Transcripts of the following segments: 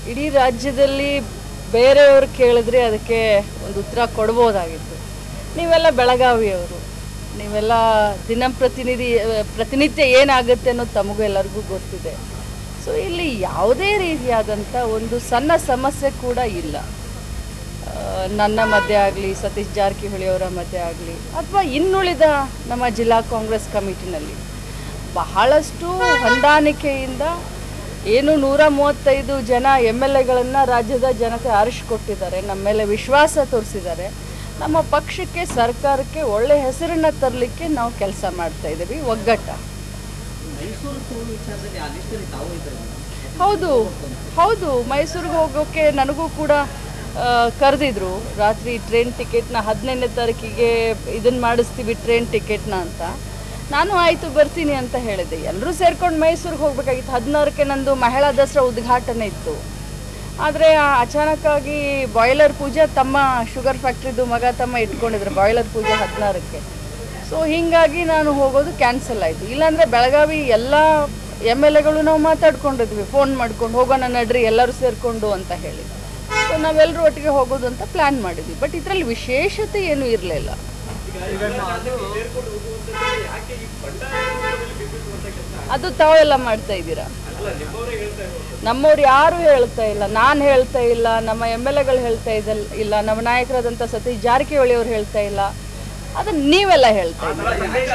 ಇಡೀ ರಾಜ್ಯದಲ್ಲಿ ಬೇರೆಯವರು ಕೇಳಿದ್ರೆ ಅದಕ್ಕೆ ಒಂದು ಉತ್ತರ ಕೊಡ್ಬೋದಾಗಿತ್ತು ನೀವೆಲ್ಲ ಬೆಳಗಾವಿಯವರು ನೀವೆಲ್ಲ ದಿನಂಪ್ರತಿನಿಧಿ ಪ್ರತಿನಿತ್ಯ ಏನಾಗುತ್ತೆ ಅನ್ನೋದು ತಮಗೂ ಎಲ್ಲರಿಗೂ ಗೊತ್ತಿದೆ ಸೊ ಇಲ್ಲಿ ಯಾವುದೇ ರೀತಿಯಾದಂಥ ಒಂದು ಸಣ್ಣ ಸಮಸ್ಯೆ ಕೂಡ ಇಲ್ಲ ಆ, ನನ್ನ ಮಧ್ಯೆ ಆಗಲಿ ಸತೀಶ್ ಜಾರಕಿಹೊಳಿ ಅವರ ಮಧ್ಯೆ ಆಗಲಿ ಅಥವಾ ಇನ್ನುಳಿದ ನಮ್ಮ ಜಿಲ್ಲಾ ಕಾಂಗ್ರೆಸ್ ಕಮಿಟಿನಲ್ಲಿ ಬಹಳಷ್ಟು ಹೊಂದಾಣಿಕೆಯಿಂದ ಏನು ನೂರ ಮೂವತ್ತೈದು ಜನ ಎಮ್ ಎಲ್ ಎಗಳನ್ನು ರಾಜ್ಯದ ಜನತೆ ಆರಿಸಿಕೊಟ್ಟಿದ್ದಾರೆ ನಮ್ಮ ಮೇಲೆ ವಿಶ್ವಾಸ ತೋರಿಸಿದ್ದಾರೆ ನಮ್ಮ ಪಕ್ಷಕ್ಕೆ ಸರ್ಕಾರಕ್ಕೆ ಒಳ್ಳೆ ಹೆಸರನ್ನು ತರಲಿಕ್ಕೆ ನಾವು ಕೆಲಸ ಮಾಡ್ತಾ ಇದ್ದೀವಿ ಒಗ್ಗಟ್ಟ ಮೈಸೂರು ಟೂರ್ ವಿಚಾರದಲ್ಲಿ ಆ ಲಿಸ್ಟಲ್ಲಿ ತಾವು ಇದ್ದಾರೆ ಹೌದು ಹೌದು ಮೈಸೂರಿಗೆ ಹೋಗೋಕ್ಕೆ ನನಗೂ ಕೂಡ ಕರೆದಿದ್ರು ರಾತ್ರಿ ಟ್ರೈನ್ ಟಿಕೆಟ್ನ ಹದಿನೈದನೇ ತಾರೀಕಿಗೆ ಇದನ್ನು ಮಾಡಿಸ್ತೀವಿ ಟ್ರೈನ್ ಟಿಕೆಟ್ನ ಅಂತ ನಾನು ಆಯಿತು ಬರ್ತೀನಿ ಅಂತ ಹೇಳಿದೆ ಎಲ್ಲರೂ ಸೇರ್ಕೊಂಡು ಮೈಸೂರಿಗೆ ಹೋಗ್ಬೇಕಾಗಿತ್ತು ಹದಿನಾರಕ್ಕೆ ನಂದು ಮಹಿಳಾ ದಸರಾ ಉದ್ಘಾಟನೆ ಇತ್ತು ಆದರೆ ಅಚಾನಕ್ಕಾಗಿ ಬಾಯ್ಲರ್ ಪೂಜೆ ತಮ್ಮ ಶುಗರ್ ಫ್ಯಾಕ್ಟ್ರಿದು ಮಗ ತಮ್ಮ ಇಟ್ಕೊಂಡಿದ್ರು ಬಾಯ್ಲರ್ ಪೂಜೆ ಹದಿನಾರಕ್ಕೆ ಸೊ ಹೀಗಾಗಿ ನಾನು ಹೋಗೋದು ಕ್ಯಾನ್ಸಲ್ ಆಯಿತು ಇಲ್ಲಾಂದರೆ ಬೆಳಗಾವಿ ಎಲ್ಲ ಎಮ್ ಎಲ್ ಎಗಳು ನಾವು ಮಾತಾಡ್ಕೊಂಡಿದ್ವಿ ಫೋನ್ ಮಾಡ್ಕೊಂಡು ಹೋಗೋಣ ನಡ್ರಿ ಎಲ್ಲರೂ ಸೇರಿಕೊಂಡು ಅಂತ ಹೇಳಿ ಸೊ ನಾವೆಲ್ಲರೂ ಒಟ್ಟಿಗೆ ಹೋಗೋದು ಅಂತ ಪ್ಲ್ಯಾನ್ ಮಾಡಿದ್ವಿ ಬಟ್ ಇದರಲ್ಲಿ ವಿಶೇಷತೆ ಏನೂ ಇರಲಿಲ್ಲ ಅದು ತಾವೆಲ್ಲ ಮಾಡ್ತಾ ಇದ್ದೀರಾ ನಮ್ಮವ್ರು ಯಾರು ಹೇಳ್ತಾ ಇಲ್ಲ ನಾನು ಹೇಳ್ತಾ ಇಲ್ಲ ನಮ್ಮ ಎಮ್ ಎಲ್ ಎಗಳು ಹೇಳ್ತಾ ಇದ್ದಲ್ ಇಲ್ಲ ನಮ್ಮ ನಾಯಕರಾದಂಥ ಸತೀಶ್ ಜಾರಕಿಹೊಳಿ ಅವ್ರು ಹೇಳ್ತಾ ಇಲ್ಲ ಅದನ್ನ ನೀವೆಲ್ಲ ಹೇಳ್ತಾ ಇದ್ದೀರಾ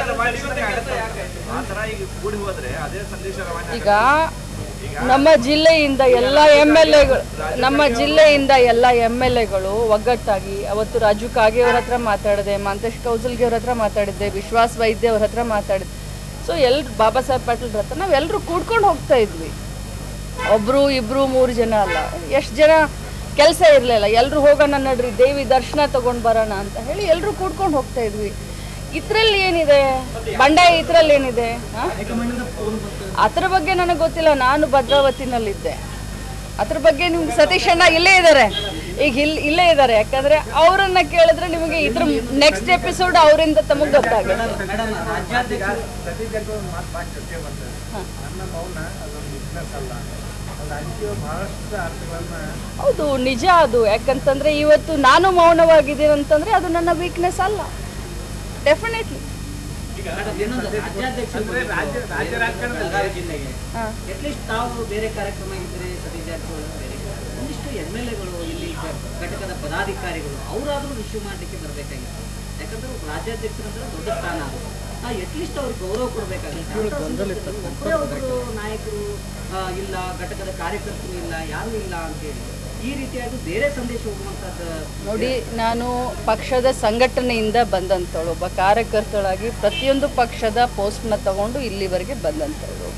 ಆ ಥರ ಈಗ ಕೂಡಿ ಹೋದ್ರೆ ಅದೇ ಸಂದೇಶ ರವಾನೆ ಈಗ ನಮ್ಮ ಜಿಲ್ಲೆಯಿಂದ ಎಲ್ಲ ಎಮ್ ಎಲ್ ಎಗಳು ನಮ್ಮ ಜಿಲ್ಲೆಯಿಂದ ಎಲ್ಲ ಎಮ್ ಎಲ್ ಎಗಳು ಒಗ್ಗಟ್ಟಾಗಿ ಅವತ್ತು ರಾಜು ಕಾಗೆ ಅವ್ರ ಹತ್ರ ಮಾತಾಡಿದೆ ಮಾಂತೇಶ್ ಕೌಸಲ್ಗೆ ಅವ್ರ ಹತ್ರ ಮಾತಾಡಿದ್ದೆ ವಿಶ್ವಾಸ್ ವೈದ್ಯ ಅವ್ರ ಹತ್ರ ಮಾತಾಡಿದ್ದೆ ಸೊ ಎಲ್ರು ಬಾಬಾ ಸಾಹೇಬ್ ಪಾಟೀಲ್ ಹತ್ರ ನಾವು ಎಲ್ಲರೂ ಕೂಡ್ಕೊಂಡು ಹೋಗ್ತಾ ಇದ್ವಿ ಒಬ್ರು ಇಬ್ರು ಮೂರು ಜನ ಅಲ್ಲ ಎಷ್ಟು ಜನ ಕೆಲಸ ಇರಲಿಲ್ಲ ಎಲ್ಲರೂ ಹೋಗೋಣ ನಡ್ರಿ ದೇವಿ ದರ್ಶನ ತಗೊಂಡು ಬರೋಣ ಅಂತ ಹೇಳಿ ಎಲ್ಲರೂ ಕೂಡ್ಕೊಂಡು ಹೋಗ್ತಾ ಇದ್ವಿ ಇದ್ರಲ್ಲಿ ಏನಿದೆ ಬಂಡಾಯ ಇದ್ರಲ್ಲಿ ಏನಿದೆ ಹಾ? ಅದ್ರ ಬಗ್ಗೆ ನನಗೆ ಗೊತ್ತಿಲ್ಲ ನಾನು ಭದ್ರಾವತಿನಲ್ಲಿದ್ದೆ ಅದ್ರ ಬಗ್ಗೆ ನಿಮ್ಗೆ ಸತೀಶ್ ಅಣ್ಣ ಇಲ್ಲೇ ಇದ್ದಾರೆ ಈಗ ಇಲ್ಲಿ ಇಲ್ಲೇ ಇದ್ದಾರೆ ಯಾಕಂದ್ರೆ ಅವರನ್ನ ಕೇಳಿದ್ರೆ ನಿಮಗೆ ಇದ್ರ ನೆಕ್ಸ್ಟ್ ಎಪಿಸೋಡ್ ಅವರಿಂದ ತಮಗೆ ಗೊತ್ತಾಗುತ್ತೆ ಮೇಡಮ್ ರಾಜ್ಯಾಧ್ಯಕ್ಷ ಸತೀಶ್ ಜಾರಕಿಹೊಳಿ ಮಾತು ಭಾಳ ಚರ್ಚೆ ಬಂತು ನನ್ನ ಮೌನ ಅದೊಂದು ಬಿಸ್ನೆಸ್ ಅಲ್ಲ ಅದು ರಾಜಕೀಯ ಬಹಳಷ್ಟು ಅರ್ಥಗಳನ್ನ ಹೌದು ನಿಜ ಅದು ಯಾಕಂತಂದ್ರೆ ಇವತ್ತು ನಾನು ಮೌನವಾಗಿದ್ದೀನಿ ಅಂತಂದ್ರೆ ಅದು ನನ್ನ ವೀಕ್ನೆಸ್ ಅಲ್ಲ ಡೆಫಿನೆಟ್ಲಿ ಮೇಡಮ್ ಇನ್ನೊಂದು ರಾಜ್ಯಾಧ್ಯಕ್ಷರು ಅಂದ್ರೆ ರಾಜ್ಯ- ರಾಜ್ಯ ರಾಜಕಾರಣದಲ್ಲಿ ಬೆಳಗಾವಿ ಜಿಲ್ಲೆಗೆ ಹಾಂ ಅಟ್ಲೀಸ್ಟ್ ತಾವು ಬೇರೆ ಕಾರ್ಯಕ್ರಮ ಇದ್ರೆ ಸತೀಶ್ ಜಾರಕಿಹೊಳಿ ಅವರು ಬೇರೆ ಒಂದಿಷ್ಟು ಎಮ್ ಎಲ್ ಎಗಳು ಇಲ್ಲಿ ಘ- ಘಟಕದ ಪದಾಧಿಕಾರಿಗಳು ಅವರಾದ್ರೂ ಇಶ್ಯೂ ಮಾಡಲಿಕ್ಕೆ ಬರಬೇಕಾಗಿತ್ತು ಯಾಕಂದ್ರೆ ಒಬ್ಬ ರಾಜ್ಯಾಧ್ಯಕ್ಷರಂದ್ರೆ ದೊಡ್ಡ ಸ್ಥಾನ ಅದು ಅಟ್ಲೀಸ್ಟ್ ಅವ್ರಿಗೆ ಗೌರವ ಕೊಡಬೇಕಾಗುತ್ತೆ ಒಬ್ಬರೇ ಒಬ್ಬರು ನಾಯಕರು ಆ, ಇಲ್ಲ ಘಟಕದ ಕಾರ್ಯಕರ್ತರು ಇಲ್ಲ ಯಾರು ಇಲ್ಲ ಅಂತೇಳಿ ಈ ರೀತಿಯಾಗಿ ಬೇರೆ ಸಂದೇಶ ಹೋಗುವಂಥದ್ದು ನೋಡಿ ನಾನು ಪಕ್ಷದ ಸಂಘಟನೆಯಿಂದ ಬಂದಂಥವಳು ಒಬ್ಬ ಕಾರ್ಯಕರ್ತಳಾಗಿ ಪ್ರತಿಯೊಂದು ಪಕ್ಷದ ಪೋಸ್ಟ್ನ ತಗೊಂಡು ಇಲ್ಲಿವರೆಗೆ ಬಂದಂಥವಳು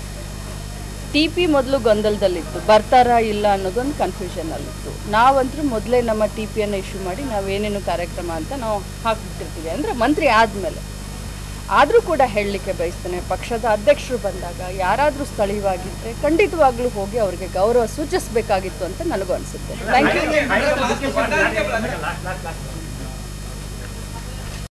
ಟಿ ಪಿ ಮೊದಲು ಗೊಂದಲದಲ್ಲಿತ್ತು ಬರ್ತಾರಾ ಇಲ್ಲ ಅನ್ನೋದೊಂದು ಕನ್ಫ್ಯೂಷನಲ್ಲಿತ್ತು ನಾವಂತೂ ಮೊದಲೇ ನಮ್ಮ ಟಿ ಪಿಯನ್ನು ಇಶ್ಯೂ ಮಾಡಿ ನಾವೇನೇನು ಕಾರ್ಯಕ್ರಮ ಅಂತ ನಾವು ಹಾಕ್ಬಿಟ್ಟಿರ್ತೀವಿ ಅಂದರೆ ಮಂತ್ರಿ ಆದಮೇಲೆ ಆದರೂ ಕೂಡ ಹೇಳಲಿಕ್ಕೆ ಬಯಸ್ತೇನೆ ಪಕ್ಷದ ಅಧ್ಯಕ್ಷರು ಬಂದಾಗ ಯಾರಾದರೂ ಸ್ಥಳೀಯವಾಗಿದ್ದರೆ ಖಂಡಿತವಾಗ್ಲೂ ಹೋಗಿ ಅವರಿಗೆ ಗೌರವ ಸೂಚಿಸಬೇಕಾಗಿತ್ತು ಅಂತ ನನಗೂ ಅನಿಸುತ್ತೆ thank you last last last